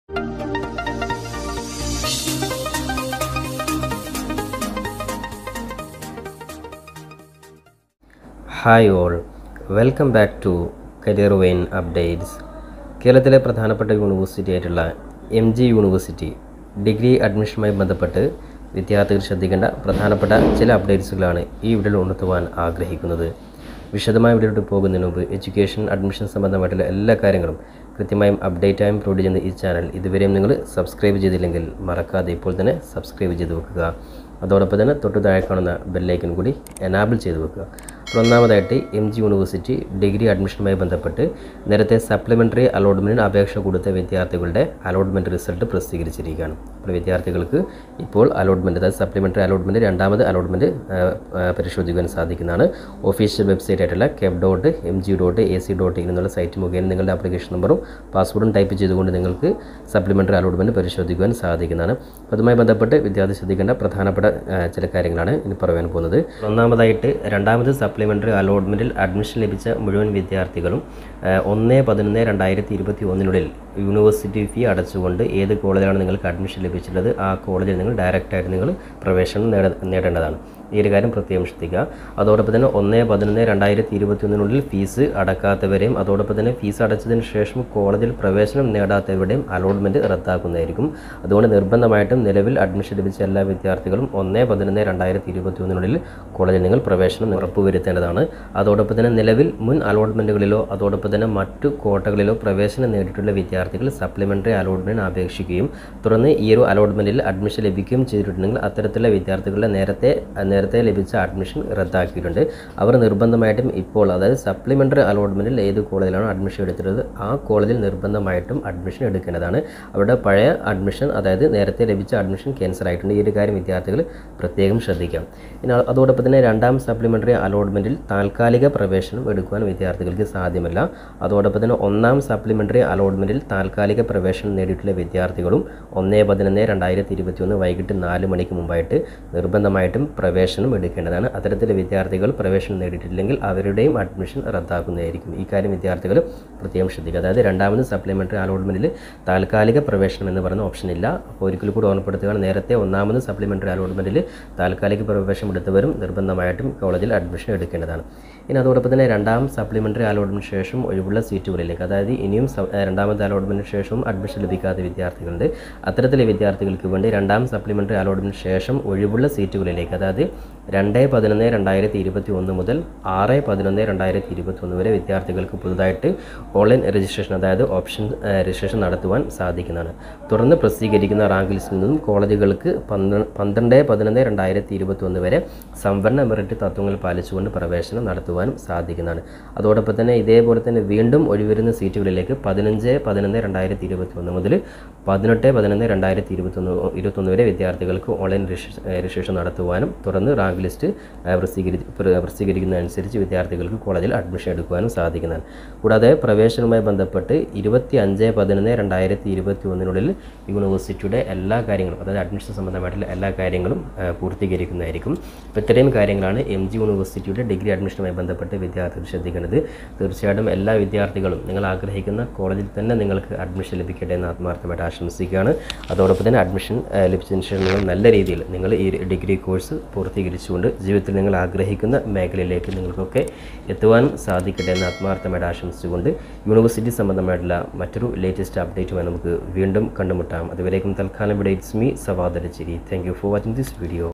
hi all welcome back to career vein updates കേരളത്തിലെ പ്രധാനപ്പെട്ട university ആയിട്ടുള്ള എം ജി യൂണിവേഴ്സിറ്റി ഡിഗ്രി അഡ്മിഷനുമായി ബന്ധപ്പെട്ട് വിദ്യാർത്ഥികൾ ശ്രദ്ധിക്കേണ്ട പ്രധാനപ്പെട്ട ചില അപ്ഡേറ്റ്സുകളാണ് ഈ വീഡിയോയിൽ ഉണർത്തുവാൻ ആഗ്രഹിക്കുന്നത് വിശദമായ വീഡിയോയിലോട്ട് പോകുന്നതിന് മുമ്പ് എഡ്യൂക്കേഷൻ അഡ്മിഷൻ സംബന്ധമായിട്ടുള്ള എല്ലാ കാര്യങ്ങളും കൃത്യമായും അപ്ഡേറ്റായും പ്രൊവൈഡ് ചെയ്യുന്ന ഈ ചാനൽ ഇതുവരെയും നിങ്ങൾ സബ്സ്ക്രൈബ് ചെയ്തില്ലെങ്കിൽ മറക്കാതെ ഇപ്പോൾ തന്നെ സബ്സ്ക്രൈബ് ചെയ്ത് വെക്കുക അതോടൊപ്പം തന്നെ തൊട്ട് താഴെ കാണുന്ന ബെല്ലൈക്കൻ കൂടി എനാബിൾ ചെയ്ത് വെക്കുക അപ്പോൾ ഒന്നാമതായിട്ട് എം ജി യൂണിവേഴ്സിറ്റി ഡിഗ്രി അഡ്മിഷനുമായി ബന്ധപ്പെട്ട് നേരത്തെ സപ്ലിമെൻ്ററി അലോട്ട്മെൻറ്റിന് അപേക്ഷ കൊടുത്ത വിദ്യാർത്ഥികളുടെ അലോട്ട്മെൻറ്റ് റിസൾട്ട് പ്രസിദ്ധീകരിച്ചിരിക്കുകയാണ് അപ്പോൾ വിദ്യാർത്ഥികൾക്ക് ഇപ്പോൾ അലോട്ട്മെൻറ്റ് അതായത് സപ്ലിമെൻ്ററി അലോട്ട്മെൻറ്റ് രണ്ടാമത് അലോട്ട്മെൻറ്റ് പരിശോധിക്കാൻ സാധിക്കുന്നതാണ് ഒഫീഷ്യൽ വെബ്സൈറ്റ് ആയിട്ടുള്ള cap dot M G dot A C dot in എന്നുള്ള സൈറ്റ് മുഖേന നിങ്ങളുടെ ആപ്ലിക്കേഷൻ നമ്പറും പാസ്വേഡും ടൈപ്പ് ചെയ്തുകൊണ്ട് നിങ്ങൾക്ക് സപ്ലിമെൻ്ററി അലോട്ട്മെൻറ്റ് പരിശോധിക്കുവാൻ സാധിക്കുന്നതാണ് അപ്പോൾ അതുമായി ബന്ധപ്പെട്ട് വിദ്യാർത്ഥി ശ്രദ്ധിക്കേണ്ട പ്രധാനപ്പെട്ട ആ, ചില കാര്യങ്ങളാണ് ഇനി പറയാൻ പോകുന്നത് ഒന്നാമതായിട്ട് രണ്ടാമത് സപ്ലിമെൻ്ററി അലോട്ട്മെൻറ്റിൽ അഡ്മിഷൻ ലഭിച്ച മുഴുവൻ വിദ്യാർത്ഥികളും ആ, ഒന്ന് പതിനൊന്ന് രണ്ടായിരത്തി ഇരുപത്തി ഒന്നിനുള്ളിൽ യൂണിവേഴ്സിറ്റി ഫീ അടച്ചുകൊണ്ട് ഏത് കോളേജിലാണ് നിങ്ങൾക്ക് അഡ്മിഷൻ ലഭിച്ചിട്ടുള്ളത് ആ കോളേജിൽ നിങ്ങൾ ഡയറക്റ്റായിട്ട് നിങ്ങൾ പ്രവേശനം നേട നേടേണ്ടതാണ് ഈ ഒരു കാര്യം പ്രത്യേകം ശ്രദ്ധിക്കുക അതോടൊപ്പം തന്നെ ഒന്ന് പതിനൊന്ന് രണ്ടായിരത്തി ഇരുപത്തി ഒന്നിനുള്ളിൽ ഫീസ് അടക്കാത്തവരെയും അതോടൊപ്പം തന്നെ ഫീസ് അടച്ചതിന് ശേഷം കോളേജിൽ പ്രവേശനം നേടാത്തവരുടെയും അലോട്ട്മെൻറ്റ് റദ്ദാക്കുന്നതായിരിക്കും അതുകൊണ്ട് നിർബന്ധമായിട്ടും നിലവിൽ അഡ്മിഷൻ ലഭിച്ച എല്ലാ വിദ്യാർത്ഥികളും ഒന്ന് പതിനൊന്ന് രണ്ടായിരത്തി ഇരുപത്തി ഒന്നിനുള്ളിൽ കോളേജിൽ നിങ്ങൾ പ്രവേശനം ഉറപ്പുവരുത്തേണ്ടതാണ് അതോടൊപ്പം തന്നെ നിലവിൽ മുൻ അലോട്ട്മെൻറ്റുകളിലോ അതോടൊപ്പം തന്നെ മറ്റു കോട്ടകളിലോ പ്രവേശനം നേടിയിട്ടുള്ള വിദ്യാർത്ഥികൾ സപ്ലിമെൻ്ററി അലോട്ട്മെൻറ്റിന് അപേക്ഷിക്കുകയും തുടർന്ന് ഈ ഒരു അലോട്ട്മെൻറ്റിൽ അഡ്മിഷൻ ലഭിക്കുകയും ചെയ്തിട്ടുണ്ടെങ്കിൽ അത്തരത്തിലുള്ള വിദ്യാർത്ഥികളുടെ നേരത്തെ നേരത്തെ ലഭിച്ച അഡ്മിഷൻ റദ്ദാക്കിയിട്ടുണ്ട് അവർ നിർബന്ധമായിട്ടും ഇപ്പോൾ അതായത് സപ്ലിമെൻ്ററി അലോട്ട്മെൻറ്റിൽ ഏത് കോളേജിലാണോ അഡ്മിഷൻ എടുത്തിട്ടുള്ളത് ആ കോളേജിൽ നിർബന്ധമായിട്ടും അഡ്മിഷൻ എടുക്കേണ്ടതാണ് അവരുടെ പഴയ അഡ്മിഷൻ അതായത് നേരത്തെ ലഭിച്ച അഡ്മിഷൻ ക്യാൻസൽ ആയിട്ടുണ്ട് ഈ ഒരു കാര്യം വിദ്യാർത്ഥികൾ പ്രത്യേകം ശ്രദ്ധിക്കാം ഇനി അ- അതോടൊപ്പം തന്നെ രണ്ടാം സപ്ലിമെൻ്ററി അലോട്ട്മെൻറ്റിൽ താൽക്കാലിക പ്രവേശനം എടുക്കുവാൻ വിദ്യാർത്ഥികൾക്ക് സാധ്യമല്ല അതോടൊപ്പം തന്നെ ഒന്നാം സപ്ലിമെൻ്ററി അലോട്ട്മെൻറ്റിൽ താൽക്കാലിക പ്രവേശനം നേടിയിട്ടുള്ള വിദ്യാർത്ഥികളും ഒന്ന് പതിനൊന്ന് രണ്ടായിരത്തി ഇരുപത്തി ഒന്ന് വൈകിട്ട് നാല് മണിക്ക് മുമ്പായിട്ട് നിർബന്ധമായിട്ടും പ്രവേശനം എടുക്കേണ്ടതാണ് അത്തരത്തിലെ വിദ്യാർത്ഥികൾ പ്രവേശനം നേടിയിട്ടില്ലെങ്കിൽ അവരുടെയും അഡ്മിഷൻ റദ്ദാക്കുന്നതായിരിക്കും ഈ കാര്യം വിദ്യാർത്ഥികൾ പ്രത്യേകം ശ്രദ്ധിക്കുക അതായത് രണ്ടാമത് സപ്ലിമെൻ്ററി അലോട്ട്മെൻറ്റിൽ താൽക്കാലിക പ്രവേശനം എന്ന് പറയുന്ന ഓപ്ഷൻ ഇല്ല അപ്പോൾ ഒരിക്കൽ കൂടി ഓർമ്മപ്പെടുത്തുകയാണ് നേരത്തെ ഒന്നാമത് സപ്ലിമെൻ്ററി അലോട്ട്മെൻറ്റിൽ താൽക്കാലിക പ്രവേശനം എടുത്തവരും നിർബന്ധമായിട്ടും കോളേജിൽ അഡ്മിഷൻ എടുക്കേണ്ടതാണ് ഇനി അതോടൊപ്പം തന്നെ രണ്ടാം സപ്ലിമെൻ്ററി അലോട്ട്മെൻറ്റ് ശേഷം ഒഴിവുള്ള സീറ്റുകളിലേക്ക് അതായത് ഇനിയും സ- ഏഹ് രണ്ടാമത്തെ അലോട്ട്മെൻറ്റിന് ശേഷവും അഡ്മിഷൻ ലഭിക്കാത്ത വിദ്യാർത്ഥികളുണ്ട് അത്തരത്തിലെ വിദ്യാർത്ഥികൾക്ക് വേണ്ടി രണ്ടാം സപ്ലിമെൻ്ററി അലോട്ട്മെൻറ്റ് ശേഷം ഒഴിവുള്ള സീറ്റുകളിലേക്ക് അതായത് രണ്ട് പതിനൊന്ന് രണ്ടായിരത്തി ഇരുപത്തി ഒന്ന് മുതൽ ആറ് പതിനൊന്ന് രണ്ടായിരത്തി ഇരുപത്തി ഒന്ന് വരെ വിദ്യാർത്ഥികൾക്ക് പുതുതായിട്ട് ഓൺലൈൻ രജിസ്ട്രേഷൻ അതായത് ഓപ്ഷൻ ഏഹ് രജിസ്ട്രേഷൻ നടത്തുവാൻ സാധിക്കുന്നതാണ് തുടർന്ന് പ്രസിദ്ധീകരിക്കുന്ന റാങ്ക് ലിസ്റ്റിൽ നിന്നും കോളേജുകൾക്ക് പന്ത്ര- പന്ത്രണ്ട് പതിനൊന്ന് രണ്ടായിരത്തി ഇരുപത്തി ഒന്ന് വരെ സംവരണ മെറിറ്റ് തത്വങ്ങൾ പാലിച്ചുകൊണ്ട് പ്രവേശനം നടത്തുവാനും സാധിക്കുന്നതാണ് അതോടൊപ്പം തന്നെ ഇതേപോലെ തന്നെ വീണ്ടും ഒഴിവരുന്ന സീറ്റുകളിലേക്ക് പതിനഞ്ച് പതിനൊന്ന് രണ്ടായിരത്തി ഇരുപത്തി ഒന്ന് മുതൽ പതിനെട്ട് പതിനൊന്ന് രണ്ടായിരത്തി ഇരുപത്തൊന്ന് ഇരുപത്തൊന്ന് വരെ വിദ്യാർത്ഥികൾക്ക് ഓൺലൈൻ രജിസ്ട്രേ- ഏഹ് രജിസ്ട്രേഷൻ നടത്തുവാനും തുടർന്ന് റാങ്ക് ലിസ്റ്റ് ഏഹ് പ്രസിദ്ധീകരി പ്ര- പ്രസിദ്ധീകരിക്കുന്നതനുസരിച്ച് വിദ്യാർത്ഥികൾക്ക് കോളേജിൽ അഡ്മിഷൻ എടുക്കുവാനും സാധിക്കുന്നതാണ് കൂടാതെ പ്രവേശനവുമായി ബന്ധപ്പെട്ട് ഇരുപത്തി അഞ്ച് പതിനൊന്ന് രണ്ടായിരത്തി ഇരുപത്തി ഒന്നിനുള്ളിൽ യൂണിവേഴ്സിറ്റിയുടെ എല്ലാ കാര്യങ്ങളും അതായത് അഡ്മിഷൻ സംബന്ധമായിട്ടുള്ള എല്ലാ കാര്യങ്ങളും ഏഹ് പൂർത്തീകരിക്കുന്നതായിരിക്കും അപ്പോൾ ഇത്രയും കാര്യങ്ങളാണ് എം ജി യൂണിവേഴ്സിറ്റിയുടെ ഡിഗ്രി അഡ്മിഷനുമായി ബന്ധപ്പെട്ട് വിദ്യാർത്ഥികൾ ശ്രദ്ധിക്കേണ്ടത് തീർച്ചയായിട്ടും എല്ലാ വിദ്യാർത്ഥികളും നിങ്ങൾ ആഗ്രഹിക്കുന്ന കോളേജിൽ തന്നെ നിങ്ങൾക്ക് അഡ്മിഷൻ ലഭിക്കട്ടെ എന്ന് ആത്മാർത്ഥമായിട്ട് ആശംസിക്കുകയാണ് അതോടൊപ്പം തന്നെ അഡ്മിഷൻ ഏഹ് ലഭിച്ചതിന് ശേഷം നിങ്ങൾ നല്ല രീതിയിൽ നിങ്ങൾ ഈ ഡിഗ്രി കോഴ്സ് പൂർത്തീകരിച്ചുകൊണ്ട് ജീവിതത്തിൽ നിങ്ങൾ ആഗ്രഹിക്കുന്ന മേഖലയിലേക്ക് നിങ്ങൾക്കൊക്കെ എത്തുവാനും സാധിക്കട്ടെ എന്ന് ആത്മാർത്ഥമായിട്ട് ആശംസിച്ചുകൊണ്ട് യൂണിവേഴ്സിറ്റി സംബന്ധമായിട്ടുള്ള മറ്റൊരു ലേറ്റസ്റ്റ് അപ്ഡേറ്റുമായി നമുക്ക് വീണ്ടും കണ്ടുമുട്ടാം അതുവരേക്കും തൽക്കാലം ഇവിടെ ഇറ്റ്സ് മീ സവാദരച്ചിരി thank you for watching this video